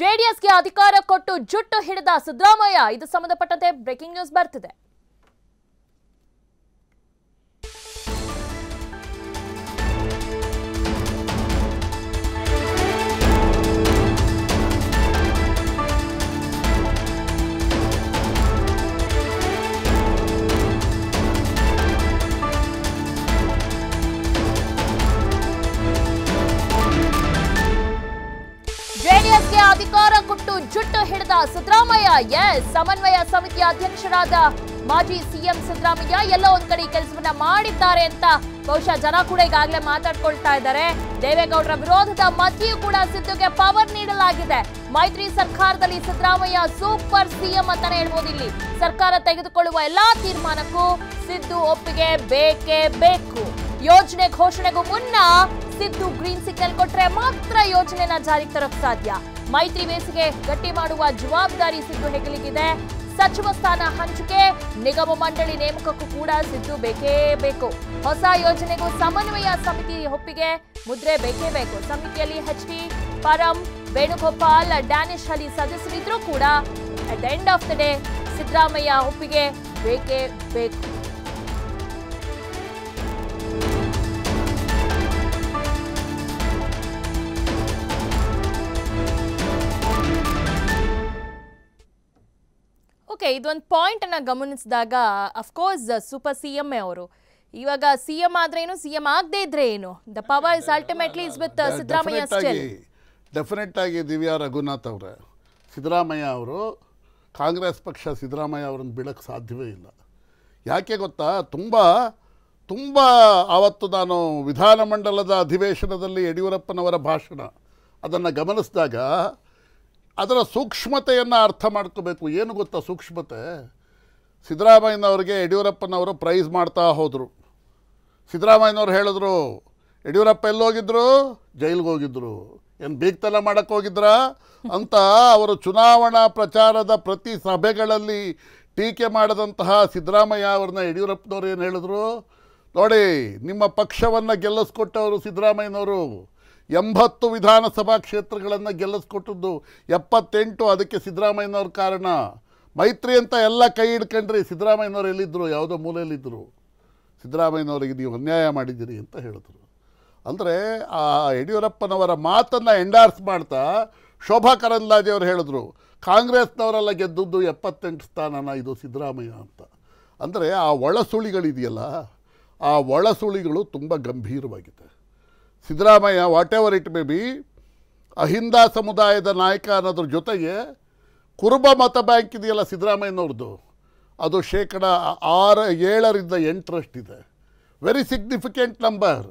ಜೆಡಿಎಸ್ಗೆ ಅಧಿಕಾರ ಕೊಟ್ಟು ಜುಟ್ಟು ಹಿಡಿದ ಸಿದ್ದರಾಮಯ್ಯ ಇದು ಸಂಬಂಧಪಟ್ಟಂತೆ ಬ್ರೇಕಿಂಗ್ ನ್ಯೂಸ್ ಬರ್ತಿದೆ ಜೆಡಿಎಸ್ಗೆ ಅಧಿಕಾರ ಕೊಟ್ಟು ಜುಟ್ಟು ಹಿಡಿದ ಸಿದ್ದರಾಮಯ್ಯ ಎಸ್ ಸಮನ್ವಯ ಸಮಿತಿಯ ಅಧ್ಯಕ್ಷರಾದ ಮಾಜಿ ಸಿಎಂ ಸಿದ್ದರಾಮಯ್ಯ ಎಲ್ಲೋ ಒಂದ್ ಕಡೆ ಈ ಕೆಲಸವನ್ನ ಮಾಡಿದ್ದಾರೆ ಅಂತ ಬಹುಶಃ ಜನ ಕೂಡ ಈಗಾಗಲೇ ಮಾತಾಡ್ಕೊಳ್ತಾ ಇದ್ದಾರೆ ದೇವೇಗೌಡರ ವಿರೋಧದ ಮಧ್ಯೆಯೂ ಕೂಡ ಸಿದ್ದುಗೆ ಪವರ್ ನೀಡಲಾಗಿದೆ ಮೈತ್ರಿ ಸರ್ಕಾರದಲ್ಲಿ ಸಿದ್ದರಾಮಯ್ಯ ಸೂಪರ್ ಸಿಎಂ ಅಂತಾನೆ ಹೇಳ್ಬೋದು ಇಲ್ಲಿ ಸರ್ಕಾರ ತೆಗೆದುಕೊಳ್ಳುವ ಎಲ್ಲಾ ತೀರ್ಮಾನಕ್ಕೂ ಸಿದ್ದು ಒಪ್ಪಿಗೆ ಬೇಕೇ ಬೇಕು ಯೋಜನೆ ಘೋಷಣೆಗೂ ಮುನ್ನ ಸಿದ್ದು ಗ್ರೀನ್ ಸಿಗ್ನಲ್ ಕೊಟ್ರೆ ಮಾತ್ರ ಯೋಜನೆನ ಜಾರಿಗೆ ತರಕ್ ಸಾಧ್ಯ ಮೈತ್ರಿ ಬೇಸಿಗೆ ಗಟ್ಟಿ ಮಾಡುವ ಜವಾಬ್ದಾರಿ ಸಿದ್ದು ಹೆಗಲಿಗಿದೆ ಸಚಿವ ಸ್ಥಾನ ಹಂಚಿಕೆ ನಿಗಮ ಮಂಡಳಿ ನೇಮಕಕ್ಕೂ ಕೂಡ ಸಿದ್ದು ಬೇಕೇ ಬೇಕು ಹೊಸ ಯೋಜನೆಗೂ ಸಮನ್ವಯ ಸಮಿತಿ ಒಪ್ಪಿಗೆ ಮುದ್ರೆ ಬೇಕೇ ಬೇಕು ಸಮಿತಿಯಲ್ಲಿ ಎಚ್ ಡಿ ಪರಂ ವೇಣುಗೋಪಾಲ್ ಡ್ಯಾನಿಶ್ ಅಲಿ ಸದಸ್ಯರಿದ್ರೂ ಕೂಡ at the end of the day Siddaramaiah ಒಪ್ಪಿಗೆ ಬೇಕೇ ಬೇಕು ಓಕೆ ಇದೊಂದು ಪಾಯಿಂಟ್ ಅನ್ನ ಗಮನಿಸಿದಾಗ ಅಫ್ಕೋರ್ಸ್ ಸೂಪರ್ ಸಿ ಎಂ ಅವರು ಇವಾಗ ಸಿ ಎಂ ಆದ್ರೇನು ಸಿ ಎಂ ಆಗದೆ ಇದ್ರೆ ಏನು the power is ultimately is with Siddaramaiah definite still ಆಗಿ ಡೆಫಿನೆಟ್ ಆಗಿ ದಿವ್ಯಾ ರಘುನಾಥ್ ಅವರೇ ಸಿದ್ದರಾಮಯ್ಯ ಅವರು ಕಾಂಗ್ರೆಸ್ ಪಕ್ಷ ಸಿದ್ದರಾಮಯ್ಯ ಅವರನ್ನು ಬಿಡಕ್ಕೆ ಸಾಧ್ಯವೇ ಇಲ್ಲ ಯಾಕೆ ಗೊತ್ತಾ ತುಂಬ ತುಂಬ ಆವತ್ತು ನಾನು ವಿಧಾನಮಂಡಲದ ಅಧಿವೇಶನದಲ್ಲಿ ಯಡಿಯೂರಪ್ಪನವರ ಭಾಷಣ ಅದನ್ನು ಗಮನಿಸಿದಾಗ ಅದರ ಸೂಕ್ಷ್ಮತೆಯನ್ನು ಅರ್ಥ ಮಾಡ್ಕೋಬೇಕು ಏನು ಗೊತ್ತಾ ಸೂಕ್ಷ್ಮತೆ ಸಿದ್ದರಾಮಯ್ಯನವರಿಗೆ ಯಡಿಯೂರಪ್ಪನವರು ಪ್ರೈಸ್ ಮಾಡ್ತಾ ಹೋದರು ಸಿದ್ದರಾಮಯ್ಯನವ್ರು ಹೇಳಿದ್ರು ಯಡಿಯೂರಪ್ಪ ಎಲ್ಲೋಗಿದ್ರು ಜೈಲಿಗೆ ಹೋಗಿದ್ರು ಏನು ಬೀಗ್ತನ ಮಾಡಕ್ಕೆ ಹೋಗಿದ್ರಾ ಅಂತ ಅವರು ಚುನಾವಣಾ ಪ್ರಚಾರದ ಪ್ರತಿ ಸಭೆಗಳಲ್ಲಿ ಟೀಕೆ ಮಾಡಿದಂತಹ ಸಿದ್ದರಾಮಯ್ಯ ಅವ್ರನ್ನ ಯಡಿಯೂರಪ್ಪನವ್ರು ಏನು ಹೇಳಿದ್ರು ನೋಡಿ ನಿಮ್ಮ ಪಕ್ಷವನ್ನು ಗೆಲ್ಲಿಸ್ಕೊಟ್ಟವರು ಸಿದ್ದರಾಮಯ್ಯನವರು ಎಂಬತ್ತು ವಿಧಾನಸಭಾ ಕ್ಷೇತ್ರಗಳನ್ನು ಗೆಲ್ಲಿಸ್ಕೊಟ್ಟದ್ದು ಎಪ್ಪತ್ತೆಂಟು ಅದಕ್ಕೆ ಸಿದ್ದರಾಮಯ್ಯನವ್ರ ಕಾರಣ ಮೈತ್ರಿ ಅಂತ ಎಲ್ಲ ಕೈ ಹಿಡ್ಕೊಂಡ್ರಿ ಸಿದ್ದರಾಮಯ್ಯನವ್ರು ಎಲ್ಲಿದ್ದರು ಯಾವುದೋ ಮೂಲೆಯಲ್ಲಿದ್ದರು ಸಿದ್ದರಾಮಯ್ಯನವರಿಗೆ ನೀವು ಅನ್ಯಾಯ ಮಾಡಿದ್ದೀರಿ ಅಂತ ಹೇಳಿದ್ರು ಅಂದರೆ ಆ ಯಡಿಯೂರಪ್ಪನವರ ಮಾತನ್ನು ಎಂಡಾರ್ಸ್ ಮಾಡ್ತಾ ಶೋಭಾ ಕರಂದ್ಲಾಜೆ ಅವರು ಹೇಳಿದ್ರು ಕಾಂಗ್ರೆಸ್ನವರೆಲ್ಲ ಗೆದ್ದದ್ದು ಎಪ್ಪತ್ತೆಂಟು ಸ್ಥಾನನ ಇದು ಸಿದ್ದರಾಮಯ್ಯ ಅಂತ ಅಂದರೆ ಆ ಒಳಸುಳಿಗಳಿದೆಯಲ್ಲ ಆ ಒಳಸುಳಿಗಳು ತುಂಬ ಗಂಭೀರವಾಗಿದೆ Siddaramaiah whatever it may be Ahinda ಸಮುದಾಯದ ನಾಯಕ ಅನ್ನೋದ್ರ ಜೊತೆಗೆ ಕುರುಬ ಮತ ಬ್ಯಾಂಕ್ ಇದೆಯಲ್ಲ ಸಿದ್ದರಾಮಯ್ಯನವ್ರದ್ದು ಅದು ಶೇಕಡ ಆರು ಏಳರಿಂದ ಎಂಟರಷ್ಟಿದೆ ವೆರಿ ಸಿಗ್ನಿಫಿಕೆಂಟ್ ನಂಬರ್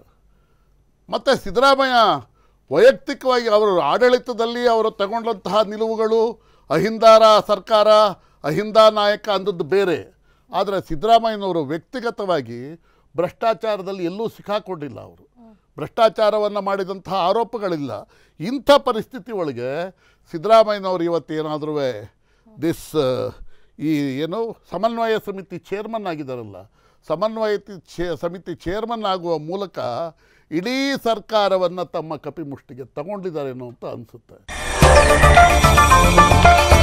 ಮತ್ತು ಸಿದ್ದರಾಮಯ್ಯ ವೈಯಕ್ತಿಕವಾಗಿ ಅವರು ಆಡಳಿತದಲ್ಲಿ ಅವರು ತಗೊಂಡಂತಹ ನಿಲುವುಗಳು ಅಹಿಂದಾರ ಸರ್ಕಾರ ಅಹಿಂದ ನಾಯಕ ಅಂದದ್ದು ಬೇರೆ ಆದರೆ ಸಿದ್ದರಾಮಯ್ಯನವರು ವ್ಯಕ್ತಿಗತವಾಗಿ ಭ್ರಷ್ಟಾಚಾರದಲ್ಲಿ ಎಲ್ಲೂ ಸಿಕ್ಕಾಕೊಂಡಿಲ್ಲ ಅವರು ಭ್ರಷ್ಟಾಚಾರವನ್ನು ಮಾಡಿದಂತಹ ಆರೋಪಗಳಿಲ್ಲ ಇಂಥ ಪರಿಸ್ಥಿತಿ ಒಳಗೆ ಸಿದ್ದರಾಮಯ್ಯನವರು ಇವತ್ತೇನಾದರೂ ದಿಸ್ ಈ ಏನು ಸಮನ್ವಯ ಸಮಿತಿ ಚೇರ್ಮನ್ ಆಗಿದ್ದಾರಲ್ಲ ಸಮನ್ವಯ ಚೇ ಸಮಿತಿ ಚೇರ್ಮನ್ ಆಗುವ ಮೂಲಕ ಇಡೀ ಸರ್ಕಾರವನ್ನು ತಮ್ಮ ಕಪಿಮುಷ್ಟಿಗೆ ತಗೊಂಡಿದ್ದಾರೇನೋ ಅಂತ ಅನಿಸುತ್ತೆ